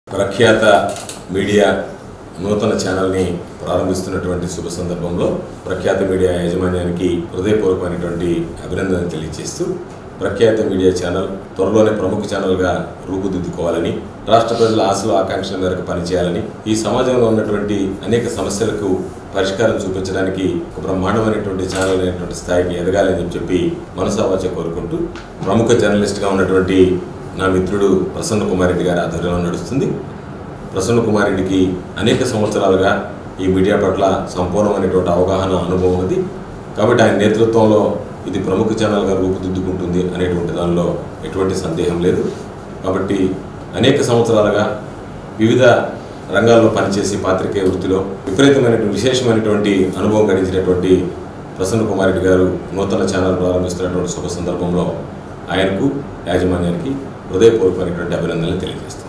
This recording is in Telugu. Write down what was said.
ప్రఖ్యాత మీడియా నూతన ఛానల్ని ప్రారంభిస్తున్నటువంటి శుభ సందర్భంలో ప్రఖ్యాత మీడియా యాజమాన్యానికి హృదయపూర్వకమైనటువంటి అభినందనలు తెలియజేస్తూ ప్రఖ్యాత మీడియా ఛానల్ త్వరలోనే ప్రముఖ ఛానల్గా రూపుదిద్దుకోవాలని రాష్ట్ర ప్రజల ఆశలు ఆకాంక్షల మేరకు పనిచేయాలని ఈ సమాజంలో ఉన్నటువంటి అనేక సమస్యలకు పరిష్కారం చూపించడానికి ఒక బ్రహ్మాండమైనటువంటి ఛానల్ అనేటువంటి స్థాయికి ఎదగాలని చెప్పి మనసావాచ కోరుకుంటూ ప్రముఖ జర్నలిస్ట్గా ఉన్నటువంటి నా మిత్రుడు ప్రసన్న కుమార్ రెడ్డి గారి ఆధ్వర్యంలో నడుస్తుంది ప్రసన్న కుమార్ రెడ్డికి అనేక సంవత్సరాలుగా ఈ మీడియా పట్ల సంపూర్ణమైనటువంటి అవగాహన అనుభవం ఉంది కాబట్టి ఆయన నేతృత్వంలో ఇది ప్రముఖ ఛానల్గా రూపుదిద్దుకుంటుంది అనేటువంటి దానిలో ఎటువంటి సందేహం లేదు కాబట్టి అనేక సంవత్సరాలుగా వివిధ రంగాల్లో పనిచేసి పాత్రికేయ వృత్తిలో విపరీతమైనటువంటి విశేషమైనటువంటి అనుభవం గడించినటువంటి ప్రసన్న కుమార్ రెడ్డి గారు నూతన ఛానల్ ప్రారంభిస్తున్నటువంటి శుభ సందర్భంలో ఆయనకు యాజమాన్యానికి హృదయపూర్వకమైనటువంటి అభినందనలు తెలియజేస్తున్నాను